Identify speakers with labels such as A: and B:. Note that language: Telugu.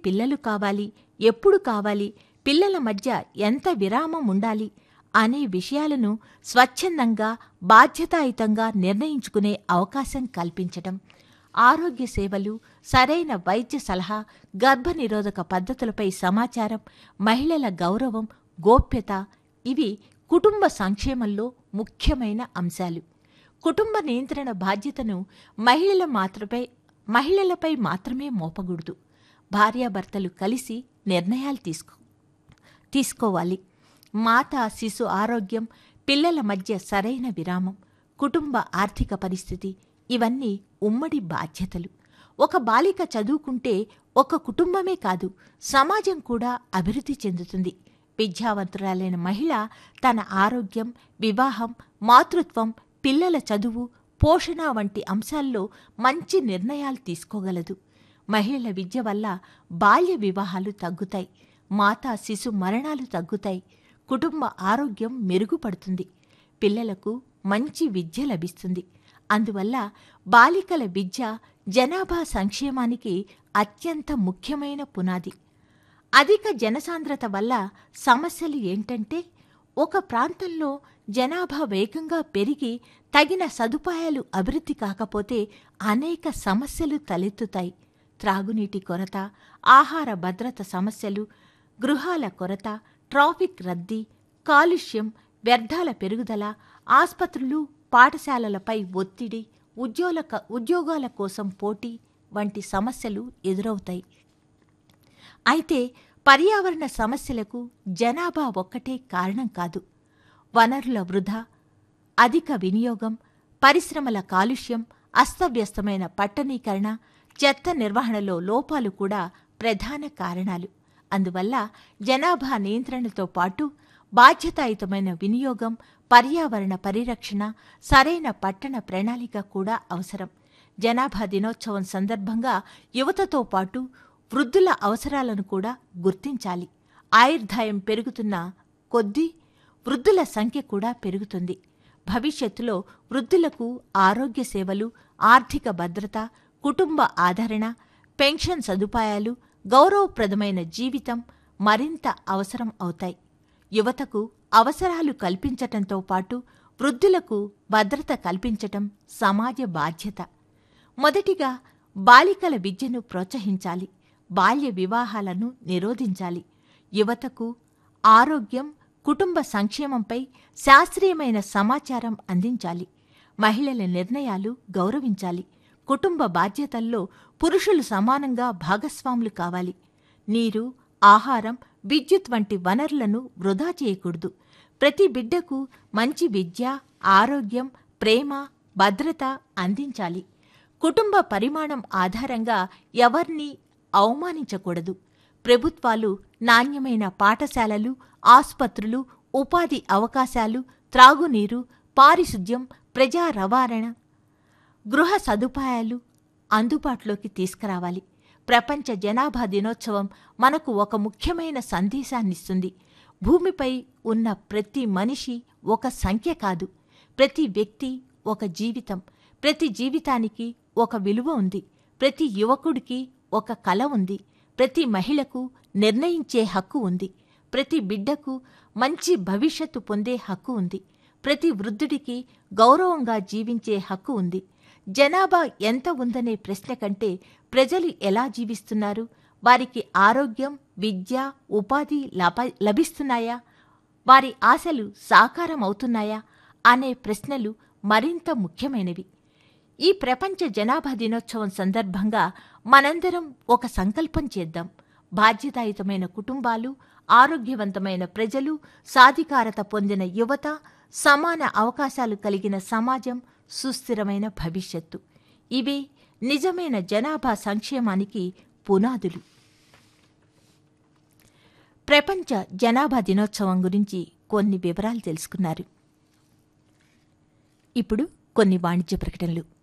A: పిల్లలు కావాలి ఎప్పుడు కావాలి పిల్లల మధ్య ఎంత విరామం ఉండాలి అనే విషయాలను స్వచ్ఛందంగా బాధ్యతాయుతంగా నిర్ణయించుకునే అవకాశం కల్పించటం ఆరోగ్య సేవలు సరైన వైద్య సలహా గర్భనిరోధక పద్ధతులపై సమాచారం మహిళల గౌరవం గోప్యత ఇవి కుటుంబ సంక్షేమంలో ముఖ్యమైన అంశాలు కుటుంబ నియంత్రణ బాధ్యతను మహిళల మాత్రమే మహిళలపై మాత్రమే మోపకూడదు భార్యాభర్తలు కలిసి నిర్ణయాలు తీసుకో తీసుకోవాలి మాత శిశు ఆరోగ్యం పిల్లల మధ్య సరైన విరామం కుటుంబ ఆర్థిక పరిస్థితి ఇవన్నీ ఉమ్మడి బాధ్యతలు ఒక బాలిక చదువుకుంటే ఒక కుటుంబమే కాదు సమాజం కూడా అభివృద్ధి చెందుతుంది విద్యావంతురాలైన మహిళ తన ఆరోగ్యం వివాహం మాతృత్వం పిల్లల చదువు పోషణ వంటి అంశాల్లో మంచి నిర్ణయాలు తీసుకోగలదు మహిళల విద్య వల్ల బాల్య వివాహాలు తగ్గుతాయి మాతా శిశు మరణాలు తగ్గుతాయి కుటుంబ ఆరోగ్యం మెరుగుపడుతుంది పిల్లలకు మంచి విద్య లభిస్తుంది అందువల్ల బాలికల విద్య జనాభా సంక్షేమానికి అత్యంత ముఖ్యమైన పునాది అధిక జనసాంద్రత వల్ల సమస్యలు ఏంటంటే ఒక ప్రాంతంలో జనాభా వేగంగా పెరిగి తగిన సదుపాయాలు అభివృద్ధి కాకపోతే అనేక సమస్యలు తలెత్తుతాయి త్రాగునీటి కొరత ఆహార భద్రత సమస్యలు గృహాల కొరత ట్రాఫిక్ రద్దీ కాలుష్యం వ్యర్థాల పెరుగుదల ఆస్పత్రులు పాఠశాలలపై ఒత్తిడి ఉద్యోగ ఉద్యోగాల కోసం పోటీ వంటి సమస్యలు ఎదురవుతాయి అయితే పర్యావరణ సమస్యలకు జనాభా ఒక్కటే కారణం కాదు వనరుల వృధా అధిక వినియోగం పరిశ్రమల కాలుష్యం అస్తవ్యస్తమైన పట్టణీకరణ చెత్త నిర్వహణలో లోపాలు కూడా ప్రధాన కారణాలు అందువల్ల జనాభా నియంత్రణతో పాటు బాధ్యతాయుతమైన వినియోగం పర్యావరణ పరిరక్షణ సరైన పట్టణ ప్రణాళిక కూడా అవసరం జనాభా దినోత్సవం సందర్భంగా యువతతో పాటు వృద్ధుల అవసరాలను కూడా గుర్తించాలి ఆయుర్దాయం పెరుగుతున్న కొద్దీ వృద్ధుల సంఖ్య కూడా పెరుగుతుంది భవిష్యత్తులో వృద్ధులకు ఆరోగ్య సేవలు ఆర్థిక భద్రత కుటుంబ ఆదరణ పెన్షన్ సదుపాయాలు గౌరవప్రదమైన జీవితం మరింత అవసరం అవుతాయి యువతకు అవసరాలు కల్పించటంతో పాటు వృద్ధులకు భద్రత కల్పించటం సమాజ బాధ్యత మొదటిగా బాలికల విద్యను ప్రోత్సహించాలి బాల్య వివాహాలను నిరోధించాలి యువతకు ఆరోగ్యం కుటుంబ సంక్షేమంపై శాస్త్రీయమైన సమాచారం అందించాలి మహిళల నిర్ణయాలు గౌరవించాలి కుటుంబ బాధ్యతల్లో పురుషులు సమానంగా భాగస్వాములు కావాలి నీరు ఆహారం విద్యుత్ వంటి వనరులను వృధా చేయకూడదు ప్రతి బిడ్డకు మంచి విద్య ఆరోగ్యం ప్రేమ భద్రత అందించాలి కుటుంబ పరిమాణం ఆధారంగా ఎవర్నీ అవమానించకూడదు ప్రభుత్వాలు నాణ్యమైన పాఠశాలలు ఆసుపత్రులు ఉపాధి అవకాశాలు త్రాగునీరు పారిశుద్ధ్యం ప్రజా రవాణా గృహ సదుపాయాలు అందుబాటులోకి తీసుకురావాలి ప్రపంచ జనాభా దినోత్సవం మనకు ఒక ముఖ్యమైన సందేశాన్నిస్తుంది భూమిపై ఉన్న ప్రతి మనిషి ఒక సంఖ్య కాదు ప్రతి వ్యక్తి ఒక జీవితం ప్రతి జీవితానికి ఒక విలువ ఉంది ప్రతి యువకుడికి ఒక కల ఉంది ప్రతి మహిళకు నిర్ణయించే హక్కు ఉంది ప్రతి బిడ్డకు మంచి భవిష్యత్తు పొందే హక్కు ఉంది ప్రతి వృద్ధుడికి గౌరవంగా జీవించే హక్కు ఉంది జనాభా ఎంత ఉందనే ప్రశ్న కంటే ప్రజలు ఎలా జీవిస్తున్నారు వారికి ఆరోగ్యం విద్య ఉపాధి లభ లభిస్తున్నాయా వారి ఆశలు సాకారం అవుతున్నాయా అనే ప్రశ్నలు మరింత ముఖ్యమైనవి ఈ ప్రపంచ జనాభా దినోత్సవం సందర్భంగా మనందరం ఒక సంకల్పం చేద్దాం బాధ్యతాయుతమైన కుటుంబాలు ఆరోగ్యవంతమైన ప్రజలు సాధికారత పొందిన యువత సమాన అవకాశాలు కలిగిన సమాజం సుస్థిరమైన భవిష్యత్తు ఇవే నిజమైన జనాభా సంక్షేమానికి పునాదులు ప్రపంచ జనాభా దినోత్సవం గురించి కొన్ని వివరాలు తెలుసుకున్నారు ఇప్పుడు కొన్ని వాణిజ్య ప్రకటనలు